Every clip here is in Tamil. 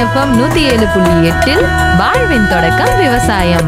எஃப்எம் நூத்தி ஏழு புள்ளி எட்டில் வாழ்வின் தொடக்கம் விவசாயம்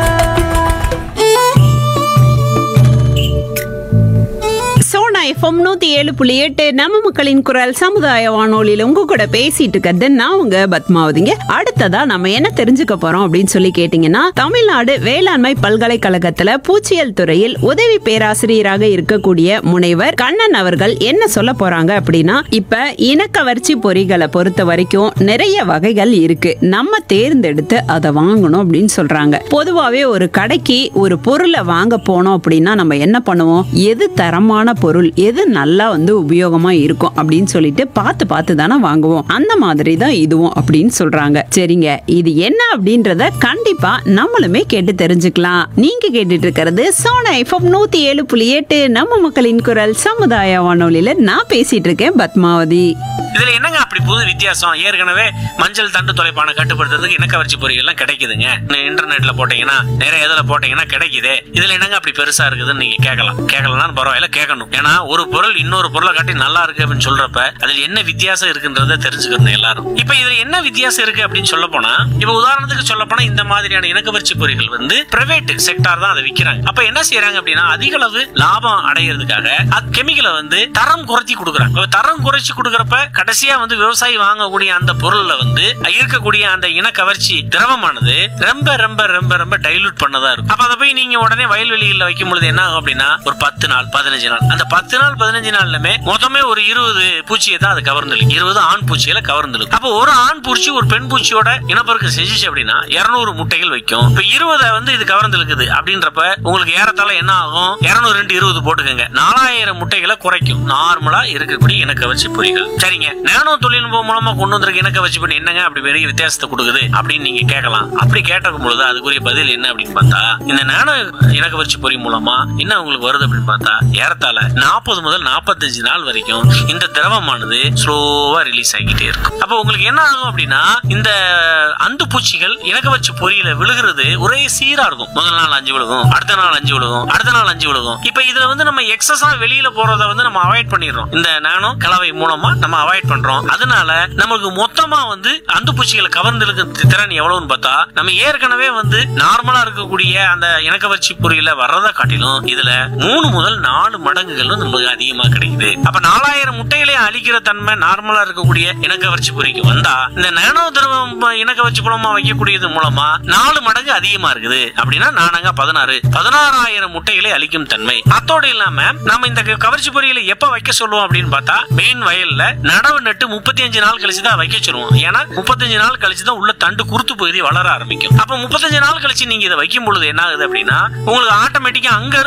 சோனா எஃப்எம் நூத்தி ஏழு புள்ளி எட்டு நம்ம மக்களின் குரல் சமுதாய வானொலியில உங்க கூட பேசிட்டு இருக்கிறது நான் உங்க பத்மாவதிங்க அடுத்ததா நம்ம என்ன தெரிஞ்சுக்க போறோம் அப்படின்னு சொல்லி கேட்டீங்கன்னா தமிழ்நாடு வேளாண்மை பல்கலைக்கழகத்துல பூச்சியல் துறையில் உதவி பேராசிரியராக இருக்கக்கூடிய முனைவர் கண்ணன் அவர்கள் என்ன சொல்ல போறாங்க அப்படின்னா இப்ப இனக்கவர்ச்சி பொறிகளை பொறுத்த வரைக்கும் நிறைய வகைகள் இருக்கு நம்ம தேர்ந்தெடுத்து அதை வாங்கணும் அப்படின்னு சொல்றாங்க பொதுவாவே ஒரு கடைக்கு ஒரு பொருளை வாங்க போனோம் அப்படின்னா நம்ம என்ன பண்ணுவோம் எது தரமான பொருள் எது நல்லா வந்து உபயோகமா இருக்கும் அப்படின்னு சொல்லிட்டு பார்த்து பார்த்து தானே வாங்குவோம் அந்த மாதிரி தான் இதுவும் அப்படின்னு சொல்றாங்க சரிங்க இது என்ன அப்படின்றத கண்டிப்பா நம்மளுமே கேட்டு தெரிஞ்சுக்கலாம் நீங்க கேட்டுட்டு இருக்கிறது சோனா எஃப்எம் நூத்தி ஏழு புள்ளி எட்டு நம்ம மக்களின் குரல் சமுதாய வானொலியில நான் பேசிட்டு இருக்கேன் பத்மாவதி இதுல என்னங்க அப்படி புது வித்தியாசம் ஏற்கனவே மஞ்சள் தண்டு தொலைப்பான கட்டுப்படுத்துறதுக்கு இணக்கவர்ச்சி பொறிகள் எல்லாம் கிடைக்குதுங்க நீ இன்டர்நெட்ல போட்டீங்கன்னா நிறைய இதுல போட்டீங்கன்னா கிடைக்குது இதுல என்னங்க அப்படி பெருசா இருக்குதுன்னு நீங்க கேட்கலாம் கேட்கலாம் பரவாயில்ல கேட்கணும் ஏன்னா ஒரு பொருள் இன்னொரு பொருளை காட்டி நல்லா இருக்கு அப்படின்னு சொல்றப்ப அதுல என்ன வித்தியாசம் இருக்குன்றத தெரிஞ்சுக்கணும் எல்லாரும் இப்ப இதுல என்ன வித்தியாசம் இருக்கு அப்படின்னு சொல்ல போனா இப்ப உதாரணத்துக்கு சொல்ல போனா இந்த மாதிரியான இணக்கவர்ச்சி பொறிகள் வந்து பிரைவேட் செக்டார் தான் அதை விக்கிறாங்க அப்ப என்ன செய்யறாங்க அப்படின்னா அதிக அளவு லாபம் அடையிறதுக்காக அது கெமிக்கலை வந்து தரம் குறைச்சி கொடுக்குறாங்க அப்ப தரம் குறைச்சி கொடுக்கறப்ப கடைசியா வந்து விவசாயி வாங்கக்கூடிய அந்த பொருள்ல வந்து இருக்கக்கூடிய அந்த இனக்கவர்ச்சி திரவமானது ரொம்ப ரொம்ப ரொம்ப ரொம்ப டைலூட் பண்ணதா இருக்கும் அப்ப அதை போய் நீங்க உடனே வயல்வெளிகளில் வைக்கும் பொழுது என்ன ஆகும் அப்படின்னா ஒரு பத்து நாள் பதினஞ்சு நாள் அந்த பத்து நாள் பதினஞ்சு நாள்லுமே மொத்தமே ஒரு இருபது பூச்சியை தான் அது கவர்ந்துருக்கு இருபது ஆண் பூச்சியில கவர்ந்துருக்கு அப்போ ஒரு ஆண் பூச்சி ஒரு பெண் பூச்சியோட இனப்பெருக்கம் செஞ்சுச்சு அப்படின்னா இருநூறு முட்டைகள் வைக்கும் இப்ப இருபதை வந்து இது கவர்ந்துருக்குது அப்படின்றப்ப உங்களுக்கு ஏறத்தாழ என்ன ஆகும் இருநூறு ரெண்டு இருபது போட்டுக்கோங்க நாலாயிரம் முட்டைகளை குறைக்கும் நார்மலா இருக்கக்கூடிய இனக்கவர்ச்சி பொறிகள் சரிங்க நானோ தொழில்நுட்பம் மூலமா கொண்டு வந்திருக்க இனக்கவர்ச்சி பொறி என்னங்க அப்படி பெரிய வித்தியாசத்தை கொடுக்குது அப்படின்னு நீங்க கேட்கலாம் அப்படி கேட்டிருக்கும் பொழுது அதுக்குரிய பதில் என்ன அப்படின்னு பார்த்தா இந்த நானோ இனக்கவர்ச்சி பொறி மூலமா என்ன உங்களுக்கு வருது அப்படின்னு பார்த்தா ஏறத்தாழ நாற்பது முதல் நாற்பத்தஞ்சு நாள் வரைக்கும் இந்த திரவமானது ஸ்லோவா ரிலீஸ் ஆகிட்டே இருக்கும் அப்போ உங்களுக்கு என்ன ஆகும் அப்படின்னா இந்த அந்து பூச்சிகள் இனக்கவர்ச்சி பொறியில விழுகிறது ஒரே சீரா இருக்கும் முதல் நாள் அஞ்சு விழுகும் அடுத்த நாள் அஞ்சு விழுகும் அடுத்த நாள் அஞ்சு விழுகும் இப்ப இதுல வந்து நம்ம எக்ஸஸா வெளியில போறத வந்து நம்ம அவாய்ட் பண்ணிடுறோம் இந்த நானோ கலவை மூலமா நம்ம அவாய்ட் பண்றோம் அதனால நமக்கு மொத்தமா வந்து அந்து பூச்சிகளை கவர்ந்து இழுக்க திறன் எவ்வளவுன்னு பார்த்தா நம்ம ஏற்கனவே வந்து நார்மலா இருக்கக்கூடிய அந்த இனக்கவர்ச்சி பொறியில வர்றதை காட்டிலும் இதுல மூணு முதல் நாலு மடங்குகள் வந்து நமக்கு அதிகமா கிடைக்குது அப்ப நாலாயிரம் முட்டைகளை அழிக்கிற தன்மை நார்மலா இருக்கக்கூடிய இனக்கவர்ச்சி பொறிக்கு வந்தா இந்த நானோ திரவம் இனக்கவர்ச்சி மூலமா வைக்கக்கூடியது மூலமா நாலு மடங்கு அதிகமா இருக்குது அப்படின்னா நானாங்க பதினாறு பதினாறாயிரம் முட்டைகளை அழிக்கும் தன்மை அத்தோடு இல்லாம நம்ம இந்த க- கவர்ச்சி பொறிகளை எப்ப வைக்க சொல்லுவோம் அப்படின்னு பார்த்தா மெயின் வயல்ல நடவு நட்டு முப்பத்தி அஞ்சு நாள் கழிச்சு தான் வைக்க சொல்லுவோம் ஏன்னா முப்பத்தஞ்சு நாள் கழிச்சு தான் உள்ள தண்டு குருத்து பகுதி வளர ஆரம்பிக்கும் அப்ப முப்பத்தஞ்சு நாள் கழிச்சு நீங்க இதை வைக்கும் பொழுது என்ன ஆகுது அப்படின்னா உங்களுக்கு ஆட்டோமேட்டிக்கா அங்க இருந்து